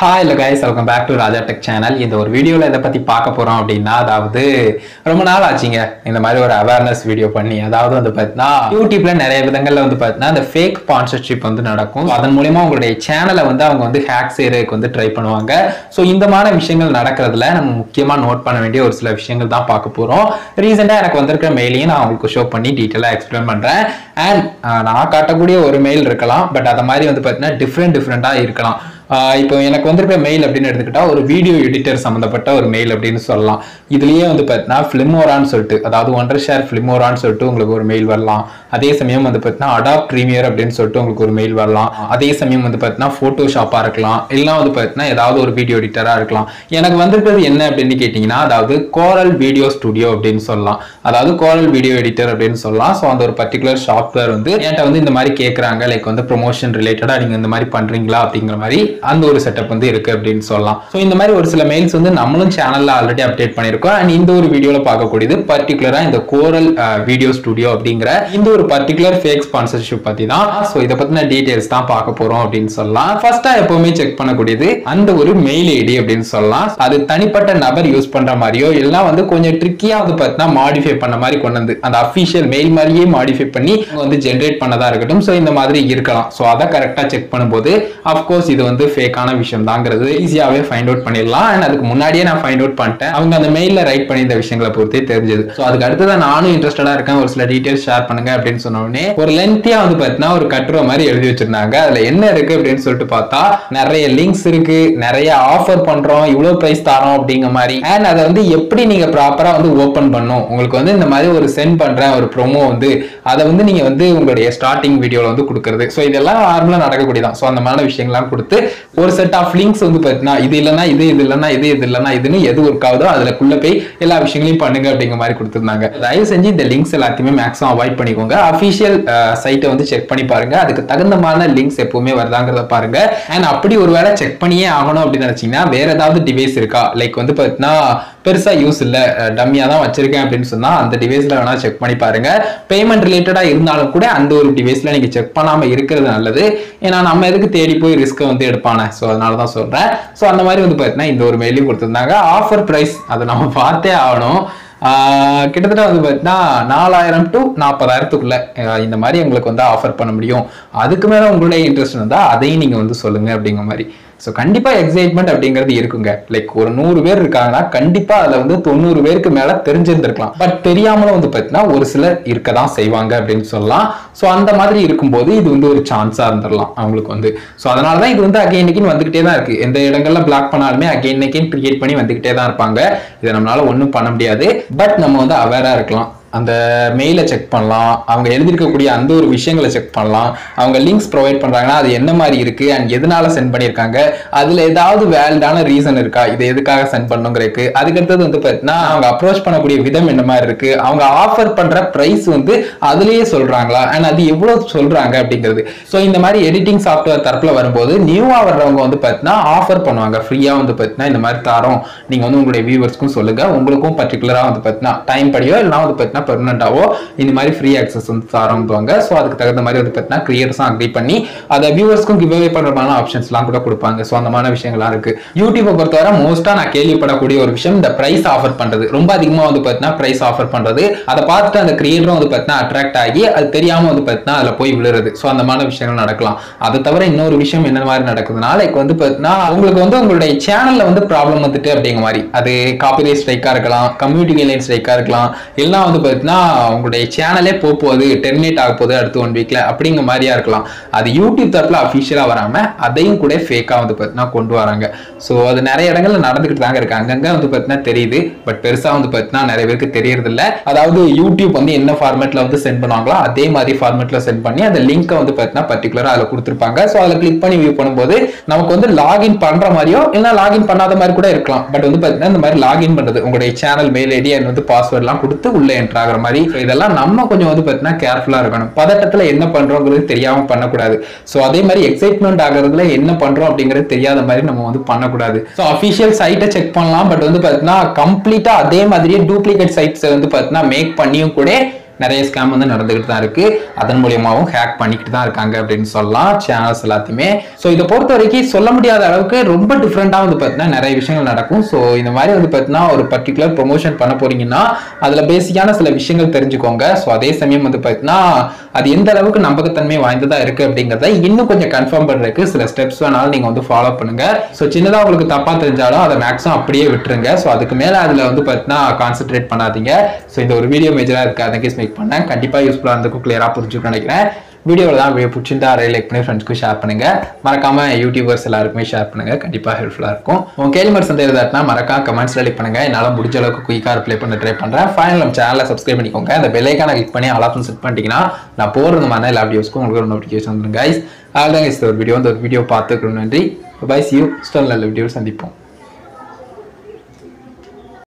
hi இல்லை guys welcome back to Raja tech channel இந்த ஒரு வீடியோவில் இதை பற்றி பார்க்க போகிறோம் அப்படின்னா அதாவது ரொம்ப நாள் ஆச்சுங்க இந்த மாதிரி ஒரு அவேர்னஸ் வீடியோ பண்ணி அதாவது வந்து பார்த்தீங்கன்னா யூடியூப்ல நிறைய விதங்களில் வந்து பார்த்தீங்கன்னா இந்த ஃபேக் ஸ்பான்சர்ஷிப் வந்து நடக்கும் So, அதன் மூலியமா உங்களுடைய சேனலை வந்து அவங்க வந்து ஹேக் செய்யறதுக்கு வந்து ட்ரை பண்ணுவாங்க ஸோ இந்த மாதிரி விஷயங்கள் நடக்கிறதுல நம்ம முக்கியமாக நோட் பண்ண வேண்டிய ஒரு சில விஷயங்கள் தான் பார்க்க போகிறோம் ரீசெண்டாக எனக்கு வந்திருக்கிற மெயிலையும் நான் உங்களுக்கு ஷோ பண்ணி டீட்டெயிலாக எக்ஸ்பிளைன் பண்ணுறேன் அண்ட் நான் காட்டக்கூடிய ஒரு மெயில் இருக்கலாம் பட் அதை மாதிரி வந்து பார்த்தீங்கன்னா டிஃப்ரெண்ட் டிஃப்ரெண்ட்டாக இருக்கலாம் ஆஹ் இப்போ எனக்கு வந்திருக்க மெயில் அப்படின்னு எடுத்துக்கிட்டா ஒரு வீடியோ எடிட்டர் சம்மந்தப்பட்ட ஒரு மெயில் அப்படின்னு சொல்லலாம் இதுலயே வந்து பார்த்தீங்கன்னா ஃபிலிமோரான்னு சொல்லிட்டு அதாவது ஒன்றரை ஷேர் ஃபிலிமோரான்னு சொல்லிட்டு உங்களுக்கு ஒரு மெயில் வரலாம் அதே சமயம் வந்து பார்த்தீங்கன்னா அடாப் ப்ரீமியர் அப்படின்னு சொல்லிட்டு உங்களுக்கு ஒரு மெயில் வரலாம் அதே சமயம் வந்து பார்த்தீங்கன்னா ஃபோட்டோஷாப்பாக இருக்கலாம் இல்லை வந்து பார்த்தீங்கன்னா ஏதாவது ஒரு வீடியோ எடிட்டராக இருக்கலாம் எனக்கு வந்திருக்கிறது என்ன அப்படின்னு கேட்டிங்கன்னா அதாவது கோரல் வீடியோ ஸ்டுடியோ அப்படின்னு சொல்லலாம் அதாவது கோரல் வீடியோ எடிட்டர் அப்படின்னு சொல்லலாம் ஸோ அந்த ஒரு பர்டிகுலர் சாஃப்ட்வேர் வந்து என்கிட்ட வந்து இந்த மாதிரி கேட்குறாங்க லைக் வந்து ப்ரொமோஷன் ரிலேட்டடாக நீங்கள் இந்த மாதிரி பண்ணுறீங்களா அப்படிங்கிற மாதிரி அந்த ஒரு செட்டப் வந்து இருக்கு அப்படின்னு சொல்லலாம் ஸோ இந்த மாதிரி ஒரு சில மெயில்ஸ் வந்து நம்மளும் சேனல்ல ஆல்ரெடி அப்டேட் பண்ணியிருக்கோம் அண்ட் இந்த ஒரு வீடியோவில் பார்க்கக்கூடியது பர்டிகுலராக இந்த கோரல் வீடியோ ஸ்டுடியோ அப்படிங்கிற இந்த ஒரு பர்டிகுலர் ஃபேக் ஸ்பான்சர்ஷிப் பத்தி தான் ஸோ இதை பத்தின டீடைல்ஸ் தான் பார்க்க போறோம் அப்படின்னு சொல்லலாம் ஃபர்ஸ்டா எப்பவுமே செக் பண்ணக்கூடியது அந்த ஒரு மெயில் ஐடி அப்படின்னு சொல்லலாம் அது தனிப்பட்ட நபர் யூஸ் பண்ற மாதிரியோ எல்லாம் வந்து கொஞ்சம் ட்ரிக்கியா வந்து பார்த்தீங்கன்னா மாடிஃபை பண்ண மாதிரி கொண்டு வந்து அந்த அஃபிஷியல் மெயில் மாதிரியே மாடிஃபை பண்ணி அவங்க வந்து ஜென்ரேட் பண்ணதா இருக்கட்டும் ஸோ இந்த மாதிரி இருக்கலாம் ஸோ அதை கரெக்டாக செக் பண்ணும்போது அஃப்கோர்ஸ் இது வந்து ஃபேக்கான விஷயம் தாங்கிறது ஈஸியாகவே ஃபைண்ட் அவுட் பண்ணிடலாம் அண்ட் அதுக்கு முன்னாடியே நான் ஃபைண்ட் அவுட் பண்ணிட்டேன் அவங்க அந்த மெயிலில் ரைட் பண்ணி இந்த விஷயங்களை பொறுத்தே தெரிஞ்சது ஸோ அதுக்கு அடுத்ததான் நானும் இன்ட்ரெஸ்டடாக இருக்கேன் ஒரு சில டீட்டெயில்ஸ் ஷேர் பண்ணுங்க அப்படின்னு சொன்ன உடனே ஒரு லென்த்தியா வந்து பார்த்தீங்கன்னா ஒரு கட்டுரை மாதிரி எழுதி வச்சிருந்தாங்க அதுல என்ன இருக்கு அப்படின்னு சொல்லிட்டு பார்த்தா நிறைய லிங்க்ஸ் இருக்கு நிறைய ஆஃபர் பண்றோம் இவ்வளவு பிரைஸ் தரோம் அப்படிங்கிற மாதிரி அண்ட் அதை வந்து எப்படி நீங்க ப்ராப்பரா வந்து ஓபன் பண்ணும் உங்களுக்கு வந்து இந்த மாதிரி ஒரு சென்ட் பண்றேன் ஒரு ப்ரோமோ வந்து அதை வந்து நீங்க வந்து உங்களுடைய ஸ்டார்டிங் வீடியோல வந்து கொடுக்கறது ஸோ இதெல்லாம் நார்மலா நடக்கக்கூடியதான் ஸோ அந்த மாதிரி விஷயங்கள்லாம் கொடுத்து ஒரு செட் ஆஃப் லிங்க்ஸ் வந்து பார்த்தீங்கன்னா இது இல்லைன்னா இது இது இல்லைன்னா இது இது இல்லைன்னா இதுன்னு எது ஒர்க் ஆகுதோ அதுலக்குள்ள போய் எல்லா விஷயங்களையும் பண்ணுங்க அப்படிங்கிற மாதிரி கொடுத்துருந்தாங்க தயவு செஞ்சு இந்த லிங்க்ஸ் எல்லாத்தையுமே மேக்ஸிமம் அவாய்ட் பண்ணிக்கோங்க அஃபிஷியல் சைட்டை வந்து செக் பண்ணி பாருங்க அதுக்கு தகுந்தமான லிங்க்ஸ் எப்பவுமே வருதாங்கிறத பாருங்க அண்ட் அப்படி ஒருவேளை செக் பண்ணியே ஆகணும் அப்படின்னு நினைச்சீங்கன்னா வேற ஏதாவது டிவைஸ் இருக்கா லைக் வந்து பார்த்தீங்கன்னா பெருசா யூஸ் இல்ல டம்மியா தான் வச்சிருக்கேன் அப்படின்னு சொன்னா அந்த டிவைஸ்ல வேணா செக் பண்ணி பாருங்க பேமெண்ட் ரிலேட்டடா இருந்தாலும் கூட அந்த ஒரு டிவைஸ்ல நீங்க செக் பண்ணாம இருக்கிறது நல்லது ஏன்னா நம்ம எதுக்கு தேடி போய் ரிஸ்க்கை வந்து எடுப்பானே ஸோ அதனால தான் சொல்றேன் ஸோ அந்த மாதிரி வந்து பார்த்தீங்கன்னா இந்த ஒரு மெயிலையும் கொடுத்துருந்தாங்க ஆஃபர் ப்ரைஸ் அதை நம்ம பார்த்தே ஆகணும் ஆஹ் கிட்டத்தட்ட வந்து பார்த்தீங்கன்னா நாலாயிரம் டு நாற்பதாயிரத்துக்குள்ள ஆஹ் இந்த மாதிரி உங்களுக்கு வந்து ஆஃபர் பண்ண முடியும் அதுக்கு மேலே உங்களுடைய இன்ட்ரெஸ்ட் இருந்தால் அதையும் நீங்கள் வந்து சொல்லுங்க அப்படிங்கிற மாதிரி ஸோ கண்டிப்பாக எக்ஸைட்மெண்ட் அப்படிங்கிறது இருக்குங்க லைக் ஒரு நூறு பேர் இருக்காங்கன்னா கண்டிப்பாக அதில் வந்து தொண்ணூறு பேருக்கு மேலே தெரிஞ்சிருந்திருக்கலாம் பட் தெரியாமலும் வந்து பார்த்தீங்கன்னா ஒரு சிலர் இருக்க தான் செய்வாங்க அப்படின்னு சொல்லலாம் ஸோ அந்த மாதிரி இருக்கும்போது இது வந்து ஒரு சான்ஸாக இருந்துடலாம் அவங்களுக்கு வந்து ஸோ அதனால தான் இது வந்து அகைன் அகைன் வந்துகிட்டே தான் இருக்கு எந்த இடங்கள்ல பிளாக் பண்ணாலுமே அகைன் அகைன் கிரியேட் பண்ணி வந்துகிட்டே தான் இருப்பாங்க இதை நம்மளால ஒன்றும் பண்ண முடியாது பட் நம்ம வந்து அவேராக இருக்கலாம் அந்த மெயிலை செக் பண்ணலாம் அவங்க எழுதியிருக்கக்கூடிய அந்த ஒரு விஷயங்களை செக் பண்ணலாம் அவங்க லிங்க்ஸ் ப்ரொவைட் பண்ணுறாங்கன்னா அது என்ன மாதிரி இருக்கு அண்ட் எதனால சென்ட் பண்ணியிருக்காங்க அதில் ஏதாவது வேலிடான ரீசன் இருக்கா இது எதுக்காக சென்ட் பண்ணுங்கிறதுக்கு அதுக்கடுத்தது வந்து பார்த்தீங்கன்னா அவங்க அப்ரோச் பண்ணக்கூடிய விதம் என்ன மாதிரி இருக்கு அவங்க ஆஃபர் பண்ணுற ப்ரைஸ் வந்து அதுலேயே சொல்கிறாங்களா அண்ட் அது எவ்வளோ சொல்கிறாங்க அப்படிங்கிறது ஸோ இந்த மாதிரி எடிட்டிங் சாஃப்ட்வேர் தரப்பில் வரும்போது நியூவாக வர்றவங்க வந்து பார்த்தீங்கன்னா ஆஃபர் பண்ணுவாங்க ஃப்ரீயாக வந்து பார்த்தீங்கன்னா இந்த மாதிரி தரோம் நீங்கள் வந்து உங்களுடைய வியூவர்ஸ்க்கும் சொல்லுங்க உங்களுக்கும் பர்டிகுலராக வந்து பார்த்தீங்கன்னா டைம் படியோ இல்லைனா வந்து பார்த்தீங்கன்னா பெர்மனண்டாவோ இந்த மாதிரி ஃப்ரீ ஆக்சஸ் வந்து தரோம்பாங்க ஸோ அதுக்கு தகுந்த மாதிரி வந்து பார்த்தீங்கன்னா கிரியேட்டர்ஸும் அக்ரி பண்ணி அதை வியூவர்ஸ்க்கும் கிவ் அவே பண்ணுற மாதிரி ஆப்ஷன்ஸ்லாம் கூட கொடுப்பாங்க ஸோ அந்த மாதிரி விஷயங்கள்லாம் இருக்கு யூடியூப்பை பொறுத்தவரை மோஸ்ட்டாக நான் கேள்விப்படக்கூடிய ஒரு விஷயம் இந்த ப்ரைஸ் ஆஃபர் பண்ணுறது ரொம்ப அதிகமாக வந்து பார்த்தீங்கன்னா ப்ரைஸ் ஆஃபர் பண்ணுறது அதை பார்த்துட்டு அந்த கிரியேட்டரும் வந்து பார்த்தீங்கன்னா அட்ராக்ட் ஆகி அது தெரியாமல் வந்து பார்த்தீங்கன்னா அதில் போய் விழுறது ஸோ அந்த மாதிரி விஷயங்கள் நடக்கலாம் அதை தவிர இன்னொரு விஷயம் என்ன மாதிரி நடக்குதுன்னா லைக் வந்து பார்த்தீங்கன்னா உங்களுக்கு வந்து உங்களுடைய சேனலில் வந்து ப்ராப்ளம் வந்துட்டு அப்படிங்கிற மாதிரி அது காப்பிரைட் ஸ்ட்ரைக்காக இருக்கலாம் கம்யூனிட்டி கைட்லைன் ஸ்ட்ரைக்காக இருக்கலாம் எல்லாம் வந்து பார்த்தீங்கன்னா உங்களுடைய சேனலே போக போகுது டெர்மினேட் ஆக போகுது அடுத்த ஒன் வீக்ல அப்படிங்கிற மாதிரியா இருக்கலாம் அது யூடியூப் தரப்புல அஃபிஷியலாக வராம அதையும் கூட ஃபேக்காக வந்து பார்த்தீங்கன்னா கொண்டு வராங்க ஸோ அது நிறைய இடங்கள்ல நடந்துகிட்டு தாங்க இருக்கு அங்கங்க வந்து பார்த்தீங்கன்னா தெரியுது பட் பெருசா வந்து பார்த்தீங்கன்னா நிறைய பேருக்கு தெரியறது இல்ல அதாவது யூடியூப் வந்து என்ன ஃபார்மேட்ல வந்து சென்ட் பண்ணுவாங்களோ அதே மாதிரி ஃபார்மேட்ல சென்ட் பண்ணி அந்த லிங்கை வந்து பார்த்தீங்கன்னா பர்டிகுலரா அதில் கொடுத்துருப்பாங்க ஸோ அதில் கிளிக் பண்ணி வியூ பண்ணும்போது நமக்கு வந்து லாகின் பண்ற மாதிரியோ இல்லைன்னா லாகின் பண்ணாத மாதிரி கூட இருக்கலாம் பட் வந்து பார்த்தீங்கன்னா இந்த மாதிரி லாகின் பண்றது உங்களுடைய சேனல் மெயில் ஐடி அண்ட் வந்து பாஸ்வேர்ட்லாம் கொடுத்து உள்ள என்ட்ரு ஆகிற மாதிரி So இதெல்லாம் நம்ம கொஞ்சம் வந்து பார்த்தீங்கன்னா கேர்ஃபுல்லா இருக்கணும் பதட்டத்துல என்ன பண்றோங்கிறது தெரியாம பண்ணக்கூடாது ஸோ அதே மாதிரி எக்ஸைட்மெண்ட் ஆகுறதுல என்ன பண்றோம் அப்படிங்கிறது தெரியாத மாதிரி நம்ம வந்து பண்ணக்கூடாது ஸோ அஃபிஷியல் சைட்டை செக் பண்ணலாம் பட் வந்து பார்த்தீங்கன்னா கம்ப்ளீட்டா அதே மாதிரியே டூப்ளிகேட் சைட்ஸ் வந்து பார்த்தீங்கன்னா மேக் பண்ணியும் கூட நிறைய ஸ்கேம் வந்து நடந்துகிட்டு தான் இருக்கு அதன் மூலியமாவும் ஹேக் பண்ணிக்கிட்டு தான் இருக்காங்க அப்படின்னு சொல்லலாம் சேனல்ஸ் எல்லாத்தையுமே ஸோ இதை பொறுத்த வரைக்கும் சொல்ல முடியாத அளவுக்கு ரொம்ப டிஃப்ரெண்டாக வந்து பார்த்தீங்கன்னா நிறைய விஷயங்கள் நடக்கும் ஸோ இந்த மாதிரி வந்து பார்த்தீங்கன்னா ஒரு பர்டிகுலர் ப்ரொமோஷன் பண்ண போறீங்கன்னா அதில் பேசிக்கான சில விஷயங்கள் தெரிஞ்சுக்கோங்க ஸோ அதே சமயம் வந்து பார்த்தீங்கன்னா அது எந்த அளவுக்கு நம்பகத்தன்மை வாய்ந்ததா இருக்கு அப்படிங்கிறத இன்னும் கொஞ்சம் கன்ஃபார்ம் பண்றதுக்கு சில ஸ்டெப்ஸ் வேணாலும் நீங்க வந்து ஃபாலோ பண்ணுங்க ஸோ சின்னதா உங்களுக்கு தப்பா தெரிஞ்சாலும் அதை மேக்ஸிமம் அப்படியே விட்டுருங்க ஸோ அதுக்கு மேல அதுல வந்து பார்த்தீங்கன்னா கான்சென்ட்ரேட் பண்ணாதீங்க ஸோ இந்த ஒரு வீடியோ மேஜரா இருக்கு அதை கேஸ் மேக் பண்ணேன் கண்டிப்பா யூஸ்ஃபுல்லா இருந்துக்கும் கிளியரா புரிஞ்சுக்கணும்னு நினைக்கிறேன் வீடியோவில் தான் வீடியோ பிடிச்சிருந்தா அதை லைக் பண்ணி ஃப்ரெண்ட்ஸ்க்கு ஷேர் பண்ணுங்க மறக்காம யூடியூபர்ஸ் எல்லாருக்குமே ஷேர் பண்ணுங்க கண்டிப்பா ஹெல்ப்ஃபுல்லா இருக்கும் உங்க கேள்வி மட்டும் சந்தேகம் இருந்தா மறக்காம கமெண்ட்ஸ்ல லைக் பண்ணுங்க என்னால முடிஞ்ச அளவுக்கு குயிக்கா ரிப்ளை பண்ண ட்ரை பண்றேன் ஃபைனல் நம்ம சேனலை சப்ஸ்கிரைப் பண்ணிக்கோங்க அந்த பெல்லைக்கான கிளிக் பண்ணி ஆல் ஆப்ஷன் செட் பண்ணிட்டீங்கன்னா நான் போறது மாதிரி எல்லா வீடியோஸ்க்கும் உங்களுக்கு ஒரு நோட்டிஃபிகேஷன் வந்துடும் கைஸ் அவ்வளோதான் guys இந்த ஒரு வீடியோ இந்த ஒரு வீடியோ பார்த்துக்கணும் நன்றி பை சி யூ ஸ்டால் நல்ல வீடியோ சந்திப்போம்